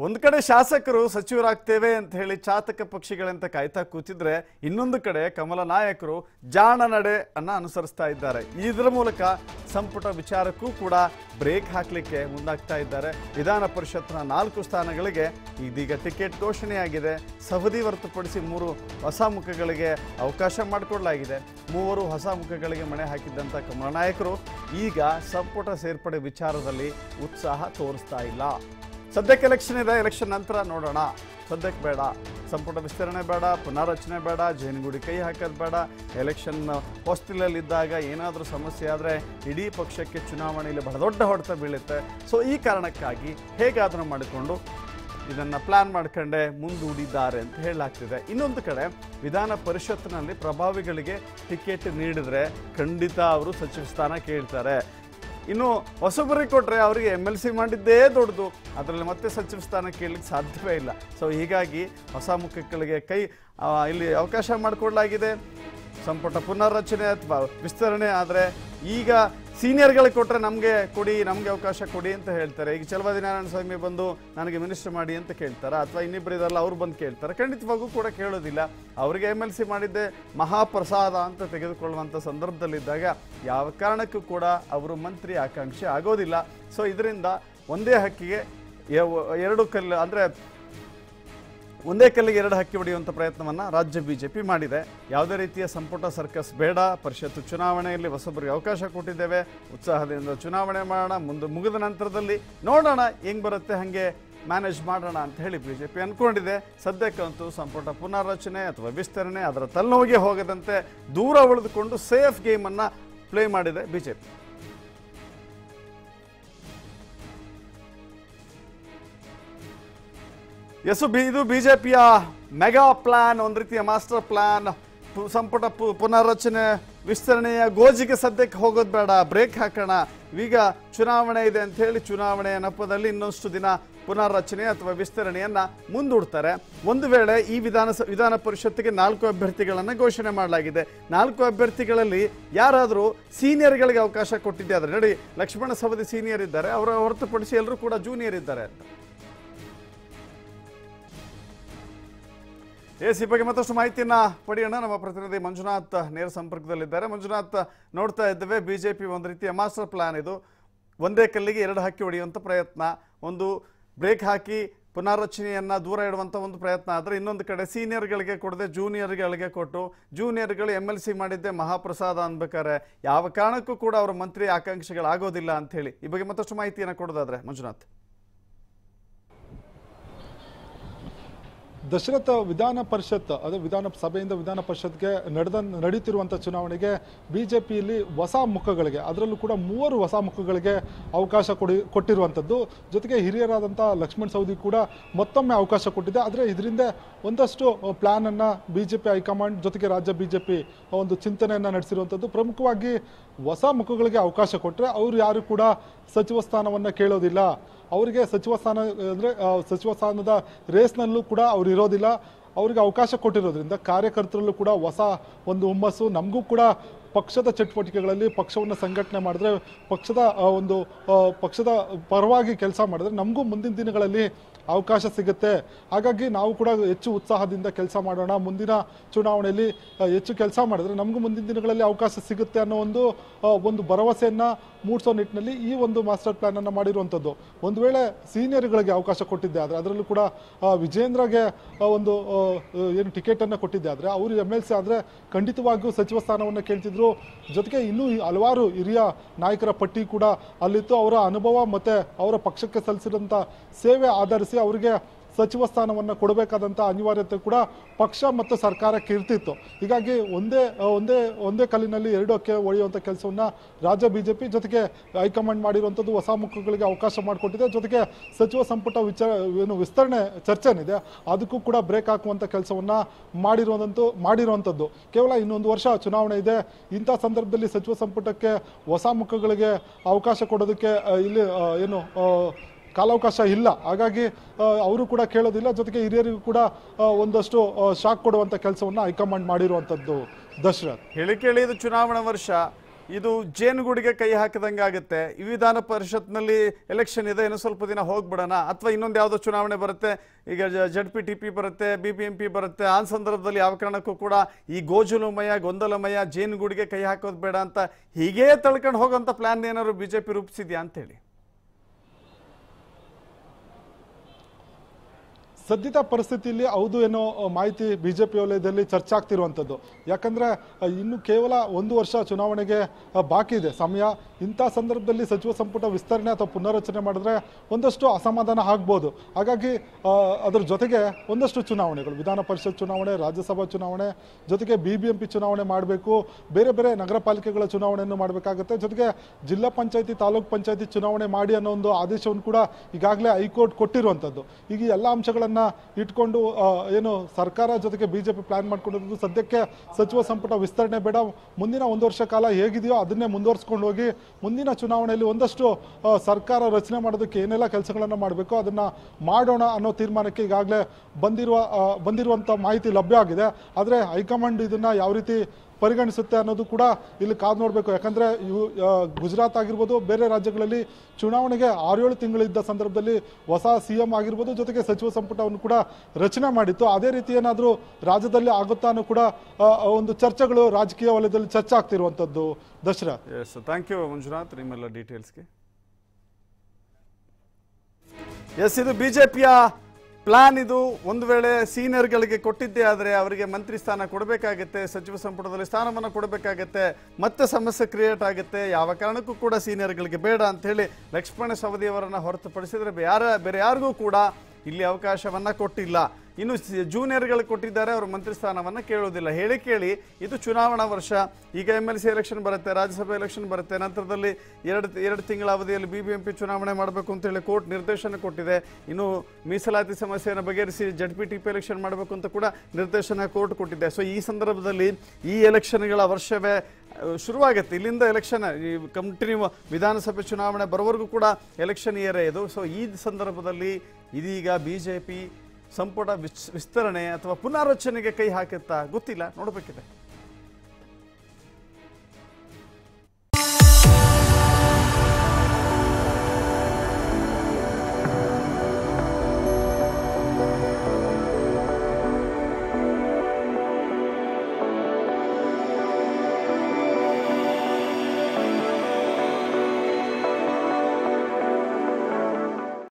ಒಂದು ಕಡೆ ಶಾಸಕರು ಸಚಿವರಾಗ್ತೇವೆ ಅಂತ ಹೇಳಿ ಚಾತಕ ಪಕ್ಷಿಗಳಂತ ಕಾಯ್ತಾ ಕೂತಿದ್ರೆ ಇನ್ನೊಂದು ಕಡೆ ಕಮಲ ನಾಯಕರು ಜಾಣ ನಡೆ ಅನ್ನ ಅನುಸರಿಸ್ತಾ ಇದ್ದಾರೆ ಇದರ ಮೂಲಕ ಸಂಪುಟ ವಿಚಾರಕ್ಕೂ ಕೂಡ ಬ್ರೇಕ್ ಹಾಕಲಿಕ್ಕೆ ಮುಂದಾಗ್ತಾ ಇದ್ದಾರೆ ವಿಧಾನ ಪರಿಷತ್ನ ನಾಲ್ಕು ಸ್ಥಾನಗಳಿಗೆ ಇದೀಗ ಟಿಕೆಟ್ ಘೋಷಣೆಯಾಗಿದೆ ಸವದಿ ಹೊರತುಪಡಿಸಿ ಮೂರು ಹೊಸ ಮುಖಗಳಿಗೆ ಅವಕಾಶ ಮಾಡಿಕೊಡಲಾಗಿದೆ ಮೂವರು ಹೊಸ ಮುಖಗಳಿಗೆ ಮಣೆ ಹಾಕಿದ್ದಂಥ ಕಮಲ ನಾಯಕರು ಈಗ ಸಂಪುಟ ಸೇರ್ಪಡೆ ವಿಚಾರದಲ್ಲಿ ಉತ್ಸಾಹ ತೋರಿಸ್ತಾ ಇಲ್ಲ ಸದ್ಯಕ್ಕೆ ಎಲೆಕ್ಷನ್ ಇದೆ ಎಲೆಕ್ಷನ್ ನಂತರ ನೋಡೋಣ ಸದ್ಯಕ್ಕೆ ಬೇಡ ಸಂಪುಟ ವಿಸ್ತರಣೆ ಬೇಡ ಪುನರ್ರಚನೆ ಬೇಡ ಜೇನುಗೂಡಿ ಕೈ ಹಾಕೋದು ಬೇಡ ಎಲೆಕ್ಷನ್ ಹೊಸ್ತಿಲಲ್ಲಿದ್ದಾಗ ಏನಾದರೂ ಸಮಸ್ಯೆ ಆದರೆ ಇಡೀ ಪಕ್ಷಕ್ಕೆ ಚುನಾವಣೆಯಲ್ಲಿ ಬಹಳ ದೊಡ್ಡ ಹೊಡೆತ ಬೀಳುತ್ತೆ ಸೊ ಈ ಕಾರಣಕ್ಕಾಗಿ ಹೇಗಾದರೂ ಮಾಡಿಕೊಂಡು ಇದನ್ನು ಪ್ಲಾನ್ ಮಾಡ್ಕೊಂಡೆ ಮುಂದೂಡಿದ್ದಾರೆ ಅಂತ ಹೇಳಲಾಗ್ತಿದೆ ಇನ್ನೊಂದು ಕಡೆ ವಿಧಾನ ಪರಿಷತ್ನಲ್ಲಿ ಪ್ರಭಾವಿಗಳಿಗೆ ಟಿಕೆಟ್ ನೀಡಿದ್ರೆ ಖಂಡಿತ ಅವರು ಸಚಿವ ಸ್ಥಾನ ಕೇಳ್ತಾರೆ ಇನ್ನು ಹೊಸಬರಿಗೆ ಕೊಟ್ಟರೆ ಅವರಿಗೆ ಎಮ್ ಎಲ್ ಸಿ ಮಾಡಿದ್ದೇ ದೊಡ್ಡದು ಅದರಲ್ಲಿ ಮತ್ತೆ ಸಚಿವ ಸ್ಥಾನ ಕೇಳಲಿಕ್ಕೆ ಸಾಧ್ಯವೇ ಇಲ್ಲ ಸೊ ಹೀಗಾಗಿ ಹೊಸ ಮುಖಗಳಿಗೆ ಕೈ ಆ, ಇಲ್ಲಿ ಅವಕಾಶ ಮಾಡಿಕೊಡಲಾಗಿದೆ ಸಂಪುಟ ಪುನರ್ರಚನೆ ಅಥವಾ ವಿಸ್ತರಣೆ ಆದರೆ ಈಗ ಸೀನಿಯರ್ಗಳಿಗೆ ಕೊಟ್ಟರೆ ನಮಗೆ ಕೊಡಿ ನಮಗೆ ಅವಕಾಶ ಕೊಡಿ ಅಂತ ಹೇಳ್ತಾರೆ ಈಗ ಚಲವಾದಿ ನಾರಾಯಣ ಸ್ವಾಮಿ ಬಂದು ನನಗೆ ಮಿನಿಸ್ಟರ್ ಮಾಡಿ ಅಂತ ಕೇಳ್ತಾರೆ ಅಥವಾ ಇನ್ನಿಬ್ಬರು ಇದಾರಲ್ಲ ಅವ್ರು ಬಂದು ಕೇಳ್ತಾರೆ ಖಂಡಿತವಾಗೂ ಕೂಡ ಕೇಳೋದಿಲ್ಲ ಅವರಿಗೆ ಎಮ್ ಎಲ್ ಸಿ ಮಾಡಿದ್ದೆ ಮಹಾಪ್ರಸಾದ ಅಂತ ತೆಗೆದುಕೊಳ್ಳುವಂಥ ಸಂದರ್ಭದಲ್ಲಿದ್ದಾಗ ಯಾವ ಕಾರಣಕ್ಕೂ ಕೂಡ ಅವರು ಮಂತ್ರಿ ಆಕಾಂಕ್ಷೆ ಆಗೋದಿಲ್ಲ ಸೊ ಇದರಿಂದ ಒಂದೇ ಹಕ್ಕಿಗೆ ಎವ್- ಎರಡು ಕಲ್ಲು ಅಂದರೆ ಒಂದೇ ಕಲ್ಲಿಗೆ ಎರಡು ಹಕ್ಕಿ ಹೊಡೆಯುವಂಥ ಪ್ರಯತ್ನವನ್ನು ರಾಜ್ಯ ಬಿಜೆಪಿ ಮಾಡಿದೆ ಯಾವುದೇ ರೀತಿಯ ಸಂಪುಟ ಸರ್ಕಸ್ ಬೇಡ ಪರಿಷತ್ತು ಚುನಾವಣೆಯಲ್ಲಿ ಹೊಸಬರಿಗೆ ಅವಕಾಶ ಕೊಟ್ಟಿದ್ದೇವೆ ಉತ್ಸಾಹದಿಂದ ಚುನಾವಣೆ ಮಾಡೋಣ ಮುಂದೆ ಮುಗಿದ ನಂತರದಲ್ಲಿ ನೋಡೋಣ ಹೆಂಗೆ ಬರುತ್ತೆ ಹಾಗೆ ಮ್ಯಾನೇಜ್ ಮಾಡೋಣ ಅಂತ ಹೇಳಿ ಬಿಜೆಪಿ ಅಂದ್ಕೊಂಡಿದೆ ಸದ್ಯಕ್ಕಂತೂ ಸಂಪುಟ ಪುನರ್ರಚನೆ ಅಥವಾ ವಿಸ್ತರಣೆ ಅದರ ತಲೆನೋವಿಗೆ ಹೋಗದಂತೆ ದೂರ ಉಳಿದುಕೊಂಡು ಸೇಫ್ ಗೇಮನ್ನು ಪ್ಲೇ ಮಾಡಿದೆ ಬಿಜೆಪಿ ಎಸ್ ಬಿ ಇದು ಬಿಜೆಪಿಯ ಮೆಗಾ ಪ್ಲಾನ್ ಒಂದು ರೀತಿಯ ಮಾಸ್ಟರ್ ಪ್ಲಾನ್ ಪು- ಸಂಪುಟ ಪು- ಪುನರ್ರಚನೆ ವಿಸ್ತರಣೆಯ ಗೋಜಿಗೆ ಸದ್ಯಕ್ಕೆ ಹೋಗೋದು ಬೇಡ ಬ್ರೇಕ್ ಹಾಕೋಣ ಈಗ ಚುನಾವಣೆ ಇದೆ ಅಂತ ಹೇಳಿ ಚುನಾವಣೆಯ ನೆಪದಲ್ಲಿ ಇನ್ನೊಂಷ್ಟು ದಿನ ಪುನರ್ರಚನೆ ಅಥವಾ ವಿಸ್ತರಣೆಯನ್ನ ಮುಂದೂಡ್ತಾರೆ ಒಂದು ವೇಳೆ ಈ ವಿಧಾನ ವಿಧಾನ ಪರಿಷತ್ತಿಗೆ ನಾಲ್ಕು ಅಭ್ಯರ್ಥಿಗಳನ್ನು ಘೋಷಣೆ ಮಾಡಲಾಗಿದೆ ನಾಲ್ಕು ಅಭ್ಯರ್ಥಿಗಳಲ್ಲಿ ಯಾರಾದರೂ ಸೀನಿಯರ್ಗಳಿಗೆ ಅವಕಾಶ ಕೊಟ್ಟಿದ್ದೆ ಆದರೆ ನೋಡಿ ಲಕ್ಷ್ಮಣ ಸವದಿ ಸೀನಿಯರ್ ಇದ್ದಾರೆ ಅವರ ಹೊರತುಪಡಿಸಿ ಎಲ್ಲರೂ ಕೂಡ ಜೂನಿಯರ್ ಇದ್ದಾರೆ ಅಂತ ಎಸ್ ಈ ಬಗ್ಗೆ ಮತ್ತಷ್ಟು ಮಾಹಿತಿಯನ್ನ ಪಡೆಯೋಣ ನಮ್ಮ ಪ್ರತಿನಿಧಿ ಮಂಜುನಾಥ್ ನೇರ ಸಂಪರ್ಕದಲ್ಲಿದ್ದಾರೆ ಮಂಜುನಾಥ್ ನೋಡ್ತಾ ಇದ್ದೇವೆ ಬಿಜೆಪಿ ಒಂದು ರೀತಿಯ ಮಾಸ್ಟರ್ ಪ್ಲಾನ್ ಇದು ಒಂದೇ ಕಲ್ಲಿಗೆ ಎರಡು ಹಕ್ಕಿ ಹೊಡೆಯುವಂಥ ಪ್ರಯತ್ನ ಒಂದು ಬ್ರೇಕ್ ಹಾಕಿ ಪುನರ್ರಚನೆಯನ್ನ ದೂರ ಇಡುವಂಥ ಒಂದು ಪ್ರಯತ್ನ ಆದರೆ ಇನ್ನೊಂದು ಕಡೆ ಸೀನಿಯರ್ಗಳಿಗೆ ಕೊಡದೆ ಜೂನಿಯರ್ಗಳಿಗೆ ಕೊಟ್ಟು ಜೂನಿಯರ್ಗಳು ಎಮ್ ಎಲ್ ಸಿ ಮಾಡಿದ್ದೆ ಮಹಾಪ್ರಸಾದ ಅನ್ಬೇಕಾದ್ರೆ ಯಾವ ಕಾರಣಕ್ಕೂ ಕೂಡ ಅವರ ಮಂತ್ರಿ ಆಕಾಂಕ್ಷಿಗಳಾಗೋದಿಲ್ಲ ಅಂತ ಹೇಳಿ ಈ ಬಗ್ಗೆ ಮತ್ತಷ್ಟು ಮಾಹಿತಿಯನ್ನು ಕೊಡೋದಾದ್ರೆ ಮಂಜುನಾಥ್ ದಶರಥ ವಿಧಾನ ಪರಿಷತ್ ಅದೇ ವಿಧಾನ ಸಭೆಯಿಂದ ವಿಧಾನ ಪರಿಷತ್ಗೆ ನಡೆದ ನಡೀತಿರುವಂಥ ಚುನಾವಣೆಗೆ ಬಿಜೆಪಿಯಲ್ಲಿ ಹೊಸ ಮುಖಗಳಿಗೆ ಅದರಲ್ಲೂ ಕೂಡ ಮೂವರು ಹೊಸ ಮುಖಗಳಿಗೆ ಅವಕಾಶ ಕೊಡಿ ಕೊಟ್ಟಿರುವಂಥದ್ದು ಜೊತೆಗೆ ಹಿರಿಯರಾದಂಥ ಲಕ್ಷ್ಮಣ್ ಸವದಿ ಕೂಡ ಮತ್ತೊಮ್ಮೆ ಅವಕಾಶ ಕೊಟ್ಟಿದೆ ಆದರೆ ಇದರಿಂದ ಒಂದಷ್ಟು ಪ್ಲಾನನ್ನು ಬಿ ಜೆ ಪಿ ಹೈಕಮಾಂಡ್ ಜೊತೆಗೆ ರಾಜ್ಯ ಬಿ ಜೆ ಪಿ ಒಂದು ಚಿಂತನೆಯನ್ನು ನಡೆಸಿರುವಂಥದ್ದು ಪ್ರಮುಖವಾಗಿ ಹೊಸ ಮುಖಗಳಿಗೆ ಅವಕಾಶ ಕೊಟ್ಟರೆ ಅವರು ಯಾರು ಕೂಡ ಸಚಿವ ಸ್ಥಾನವನ್ನು ಕೇಳೋದಿಲ್ಲ ಅವರಿಗೆ ಸಚಿವ ಸ್ಥಾನ ಅಂದರೆ ಸಚಿವ ಸ್ಥಾನದ ರೇಸ್ನಲ್ಲೂ ಕೂಡ ಅವ್ರು ಇರೋದಿಲ್ಲ ಅವರಿಗೆ ಅವಕಾಶ ಕೊಟ್ಟಿರೋದ್ರಿಂದ ಕಾರ್ಯಕರ್ತರಲ್ಲೂ ಕೂಡ ಹೊಸ ಒಂದು ಹುಮ್ಮಸ್ಸು ನಮಗೂ ಕೂಡ ಪಕ್ಷದ ಚಟುವಟಿಕೆಗಳಲ್ಲಿ ಪಕ್ಷವನ್ನು ಸಂಘಟನೆ ಮಾಡಿದ್ರೆ ಪಕ್ಷದ ಆ, ಒಂದು ಆ, ಪಕ್ಷದ ಪರವಾಗಿ ಕೆಲಸ ಮಾಡಿದ್ರೆ ನಮಗೂ ಮುಂದಿನ ದಿನಗಳಲ್ಲಿ ಅವಕಾಶ ಸಿಗುತ್ತೆ ಹಾಗಾಗಿ ನಾವು ಕೂಡ ಹೆಚ್ಚು ಉತ್ಸಾಹದಿಂದ ಕೆಲಸ ಮಾಡೋಣ ಮುಂದಿನ ಚುನಾವಣೆಯಲ್ಲಿ ಆ, ಹೆಚ್ಚು ಕೆಲಸ ಮಾಡಿದ್ರೆ ನಮಗೂ ಮುಂದಿನ ದಿನಗಳಲ್ಲಿ ಅವಕಾಶ ಸಿಗುತ್ತೆ ಅನ್ನೋ ಒಂದು ಆ, ಒಂದು ಭರವಸೆಯನ್ನು ಮೂಡಿಸೋ ನಿಟ್ಟಿನಲ್ಲಿ ಈ ಒಂದು ಮಾಸ್ಟರ್ ಪ್ಲಾನ್ ಅನ್ನು ಮಾಡಿರುವಂಥದ್ದು ಒಂದು ವೇಳೆ ಸೀನಿಯರ್ಗಳಿಗೆ ಅವಕಾಶ ಕೊಟ್ಟಿದ್ದೆ ಆದರೆ ಅದರಲ್ಲೂ ಕೂಡ ಆ, ವಿಜೇಂದ್ರಗೆ ಆ, ಒಂದು ಆ, ಏನು ಟಿಕೆಟನ್ನು ಕೊಟ್ಟಿದ್ದೆ ಆದರೆ ಅವರು ಎಮ್ ಎಲ್ ಸಿ ಆದರೆ ಖಂಡಿತವಾಗಿಯೂ ಸಚಿವ ಸ್ಥಾನವನ್ನು ಕೇಳ್ತಿದ್ರು ಜೊತೆಗೆ ಇನ್ನೂ ಈ ಹಲವಾರು ಹಿರಿಯ ನಾಯಕರ ಪಟ್ಟಿ ಕೂಡ ಅಲ್ಲಿತ್ತು ಅವರ ಅನುಭವ ಮತ್ತು ಅವರ ಪಕ್ಷಕ್ಕೆ ಸಲ್ಲಿಸಿದಂಥ ಸೇವೆ ಆಧರಿಸಿ ಅವರಿಗೆ ಸಚಿವ ಸ್ಥಾನವನ್ನು ಕೊಡಬೇಕಾದಂಥ ಅನಿವಾರ್ಯತೆ ಕೂಡ ಪಕ್ಷ ಮತ್ತು ಸರ್ಕಾರಕ್ಕೆ ಇರ್ತಿತ್ತು ಹೀಗಾಗಿ ಒಂದೇ ಆ, ಒಂದೇ ಒಂದೇ ಕಲ್ಲಿನಲ್ಲಿ ಎರಡು ಅಕ್ಕೆ ಒಡೆಯುವಂಥ ಕೆಲಸವನ್ನು ರಾಜ್ಯ ಬಿಜೆಪಿ ಜೊತೆಗೆ ಹೈಕಮಾಂಡ್ ಮಾಡಿರುವಂಥದ್ದು ಹೊಸ ಮುಖಗಳಿಗೆ ಅವಕಾಶ ಮಾಡಿಕೊಟ್ಟಿದೆ ಜೊತೆಗೆ ಸಚಿವ ಸಂಪುಟ ವಿಚಾರ ಏನು ವಿಸ್ತರಣೆ ಚರ್ಚೆ ಏನಿದೆ ಅದಕ್ಕೂ ಕೂಡ ಬ್ರೇಕ್ ಹಾಕುವಂಥ ಕೆಲಸವನ್ನು ಮಾಡಿರುವಂಥದ್ದು ಮಾಡಿರುವಂಥದ್ದು ಕೇವಲ ಇನ್ನೊಂದು ವರ್ಷ ಚುನಾವಣೆ ಇದೆ ಇಂಥ ಸಂದರ್ಭದಲ್ಲಿ ಸಚಿವ ಸಂಪುಟಕ್ಕೆ ಹೊಸ ಮುಖಗಳಿಗೆ ಅವಕಾಶ ಕೊಡೋದಕ್ಕೆ ಆ, ಇಲ್ಲಿ ಆ, ಏನು ಆ, ಕಾಲಾವಕಾಶ ಇಲ್ಲ ಹಾಗಾಗಿ ಆ, ಅವರು ಕೂಡ ಕೇಳೋದಿಲ್ಲ ಜೊತೆಗೆ ಹಿರಿಯರಿಗೂ ಕೂಡ ಆ, ಒಂದಷ್ಟು ಶಾಕ್ ಕೊಡುವಂಥ ಕೆಲಸವನ್ನು ಹೈಕಮಾಂಡ್ ಮಾಡಿರುವಂಥದ್ದು ದಶರಥ್ ಹೇಳಿ ಕೇಳಿ ಇದು ಚುನಾವಣಾ ವರ್ಷ ಇದು ಜೇನುಗೂಡಿಗೆ ಕೈ ಹಾಕಿದಂಗೆ ಆಗುತ್ತೆ ಈ ವಿಧಾನ ಪರಿಷತ್ನಲ್ಲಿ ಎಲೆಕ್ಷನ್ ಇದೆ ಇನ್ನು ಸ್ವಲ್ಪ ದಿನ ಹೋಗ್ಬಿಡೋಣ ಅಥವಾ ಇನ್ನೊಂದು ಯಾವುದೋ ಚುನಾವಣೆ ಬರುತ್ತೆ ಈಗ ಜಡ್ ಪಿ ಟಿ ಪಿ ಬರುತ್ತೆ ಬಿ ಪಿ ಎಂ ಪಿ ಬರುತ್ತೆ ಆ ಸಂದರ್ಭದಲ್ಲಿ ಯಾವ ಕಾರಣಕ್ಕೂ ಕೂಡ ಈ ಗೋಜುಲಮಯ ಗೊಂದಲಮಯ ಜೇನುಗೂಡಿಗೆ ಕೈ ಹಾಕೋದು ಬೇಡ ಅಂತ ಹೀಗೇ ತಳ್ಕೊಂಡು ಹೋಗೋಂಥ ಪ್ಲಾನ್ ಏನಾದ್ರು ಬಿ ಜೆ ಪಿ ರೂಪಿಸಿದ್ಯಾ ಅಂತೇಳಿ ಸದ್ಯದ ಪರಿಸ್ಥಿತಿಯಲ್ಲಿ ಹೌದು ಏನೋ ಮಾಹಿತಿ ಬಿಜೆಪಿ ವಲಯದಲ್ಲಿ ಚರ್ಚೆ ಆಗ್ತಿರುವಂಥದ್ದು ಯಾಕಂದ್ರೆ ಅ, ಇನ್ನು ಕೇವಲ ಒಂದು ವರ್ಷ ಚುನಾವಣೆಗೆ ಅ, ಬಾಕಿ ಇದೆ ಸಮಯ ಇಂಥ ಸಂದರ್ಭದಲ್ಲಿ ಸಚಿವ ಸಂಪುಟ ವಿಸ್ತರಣೆ ಅಥವಾ ಪುನರ್ರಚನೆ ಮಾಡಿದ್ರೆ ಒಂದಷ್ಟು ಅಸಮಾಧಾನ ಆಗ್ಬೋದು ಹಾಗಾಗಿ ಆ, ಅದ್ರ ಜೊತೆಗೆ ಒಂದಷ್ಟು ಚುನಾವಣೆಗಳು ವಿಧಾನ ಪರಿಷತ್ ಚುನಾವಣೆ ರಾಜ್ಯಸಭಾ ಚುನಾವಣೆ ಜೊತೆಗೆ ಬಿ ಬಿ ಎಂ ಪಿ ಚುನಾವಣೆ ಮಾಡಬೇಕು ಬೇರೆ ಬೇರೆ ನಗರ ಪಾಲಿಕೆಗಳ ಚುನಾವಣೆಯನ್ನು ಮಾಡಬೇಕಾಗುತ್ತೆ ಜೊತೆಗೆ ಜಿಲ್ಲಾ ಪಂಚಾಯತಿ ತಾಲೂಕ್ ಪಂಚಾಯತಿ ಚುನಾವಣೆ ಮಾಡಿ ಅನ್ನೋ ಒಂದು ಆದೇಶವನ್ನು ಕೂಡ ಈಗಾಗಲೇ ಹೈಕೋರ್ಟ್ ಕೊಟ್ಟಿರುವಂಥದ್ದು ಈಗ ಈ ಎಲ್ಲ ಅಂಶಗಳನ್ನು ಇಟ್ಕೊಂಡು ಆ, ಏನು ಸರ್ಕಾರ ಜೊತೆಗೆ ಬಿಜೆಪಿ ಪ್ಲಾನ್ ಮಾಡ್ಕೊಂಡಿರೋದು ಸದ್ಯಕ್ಕೆ ಸಚಿವ ಸಂಪುಟ ವಿಸ್ತರಣೆ ಬೇಡ ಮುಂದಿನ ಒಂದು ವರ್ಷ ಕಾಲ ಹೇಗಿದೆಯೋ ಅದನ್ನೇ ಮುಂದುವರಿಸ್ಕೊಂಡು ಹೋಗಿ ಮುಂದಿನ ಚುನಾವಣೆಯಲ್ಲಿ ಒಂದಷ್ಟು ಆ, ಸರ್ಕಾರ ರಚನೆ ಮಾಡೋದಕ್ಕೆ ಏನೆಲ್ಲ ಕೆಲಸಗಳನ್ನು ಮಾಡಬೇಕು ಅದನ್ನ ಮಾಡೋಣ ಅನ್ನೋ ತೀರ್ಮಾನಕ್ಕೆ ಈಗಾಗಲೇ ಬಂದಿರುವ ಆ, ಬಂದಿರುವಂಥ ಮಾಹಿತಿ ಲಭ್ಯ ಆಗಿದೆ ಆದರೆ ಹೈಕಮಾಂಡ್ ಇದನ್ನ ಯಾವ ರೀತಿ ಪರಿಗಣಿಸುತ್ತೆ ಅನ್ನೋದು ಕೂಡ ಇಲ್ಲಿ ಕಾದು ನೋಡಬೇಕು ಯಾಕಂದ್ರೆ ಇವು ಆ, ಗುಜರಾತ್ ಆಗಿರ್ಬೋದು ಬೇರೆ ರಾಜ್ಯಗಳಲ್ಲಿ ಚುನಾವಣೆಗೆ ಆರೇಳು ತಿಂಗಳಿದ್ದ ಸಂದರ್ಭದಲ್ಲಿ ಹೊಸ ಸಿ ಎಂ ಆಗಿರ್ಬೋದು ಜೊತೆಗೆ ಸಚಿವ ಸಂಪುಟವನ್ನು ಕೂಡ ರಚನೆ ಮಾಡಿತ್ತು ಅದೇ ರೀತಿ ಏನಾದರೂ ರಾಜ್ಯದಲ್ಲಿ ಆಗುತ್ತಾ ಅನ್ನೋ ಕೂಡ ಆ, ಒಂದು ಚರ್ಚೆಗಳು ರಾಜಕೀಯ ವಲಯದಲ್ಲಿ ಚರ್ಚೆ ಆಗ್ತಿರುವಂಥದ್ದು Dasara yes thank you Manjunath ನಿಮ್ಮೆಲ್ಲ ಡೀಟೇಲ್ಸ್ಗೆ ಎಸ್ ಇದು ಬಿಜೆಪಿಯ ಪ್ಲಾನ್ ಇದು ಒಂದು ವೇಳೆ ಸೀನಿಯರ್ಗಳಿಗೆ ಕೊಟ್ಟಿದ್ದೇ ಆದರೆ ಅವರಿಗೆ ಮಂತ್ರಿ ಸ್ಥಾನ ಕೊಡಬೇಕಾಗತ್ತೆ ಸಚಿವ ಸಂಪುಟದಲ್ಲಿ ಸ್ಥಾನವನ್ನು ಕೊಡಬೇಕಾಗತ್ತೆ ಮತ್ತೆ ಸಮಸ್ಯೆ ಕ್ರಿಯೇಟ್ ಆಗುತ್ತೆ ಯಾವ ಕಾರಣಕ್ಕೂ ಕೂಡ ಸೀನಿಯರ್ಗಳಿಗೆ ಬೇಡ ಅಂತ ಹೇಳಿ ಲಕ್ಷ್ಮಣ ಸವದಿಯವರನ್ನ ಹೊರತುಪಡಿಸಿದರೆ ಯಾರ ಬೇರೆ ಯಾರಿಗೂ ಕೂಡ ಇಲ್ಲಿ ಅವಕಾಶವನ್ನ ಕೊಟ್ಟಿಲ್ಲ ಇನ್ನು ಸಿ- ಜೂನಿಯರ್ಗಳಿಗೆ ಕೊಟ್ಟಿದ್ದಾರೆ ಅವರು ಮಂತ್ರಿ ಸ್ಥಾನವನ್ನ ಕೇಳೋದಿಲ್ಲ ಹೇಳಿ ಕೇಳಿ ಇದು ಚುನಾವಣಾ ವರ್ಷ ಈಗ ಎಮ್ ಎಲ್ ಸಿ ಎಲೆಕ್ಷನ್ ಬರುತ್ತೆ ರಾಜ್ಯಸಭೆ ಎಲೆಕ್ಷನ್ ಬರುತ್ತೆ ನಂತರದಲ್ಲಿ ಎರಡು ಎರಡು ತಿಂಗಳ ಅವಧಿಯಲ್ಲಿ ಬಿ ಬಿ ಎಂ ಪಿ ಚುನಾವಣೆ ಮಾಡಬೇಕು ಅಂತೇಳಿ ಕೋರ್ಟ್ ನಿರ್ದೇಶನ ಕೊಟ್ಟಿದೆ ಇನ್ನು ಮೀಸಲಾತಿ ಸಮಸ್ಯೆಯನ್ನು ಬಗೆಹರಿಸಿ Z P T P election ಮಾಡಬೇಕು ಅಂತ ಕೂಡ ನಿರ್ದೇಶನ ಕೋರ್ಟ್ ಕೊಟ್ಟಿದೆ ಸೊ ಈ ಸಂದರ್ಭದಲ್ಲಿ ಈ ಎಲೆಕ್ಷನ್ಗಳ ವರ್ಷವೇ ಅಹ್, ಶುರುವಾಗುತ್ತೆ ಇಲ್ಲಿಂದ ಎಲೆಕ್ಷನ್ ಈ ಕಂಟಿನ್ಯೂ ವಿಧಾನಸಭೆ ಚುನಾವಣೆ ಬರೋವರೆಗೂ ಕೂಡ ಎಲೆಕ್ಷನ್ ಇಯರೇ ಇದು ಸೊ ಈ ಸಂದರ್ಭದಲ್ಲಿ ಇದೀಗ ಬಿ ಜೆ ಪಿ ಸಂಪುಟ ವಿಸ್- ವಿಸ್ತರಣೆ ಅಥವಾ ಪುನರ್ರಚನೆಗೆ ಕೈ ಹಾಕುತ್ತಾ ಗೊತ್ತಿಲ್ಲ ನೋಡಬೇಕಿದೆ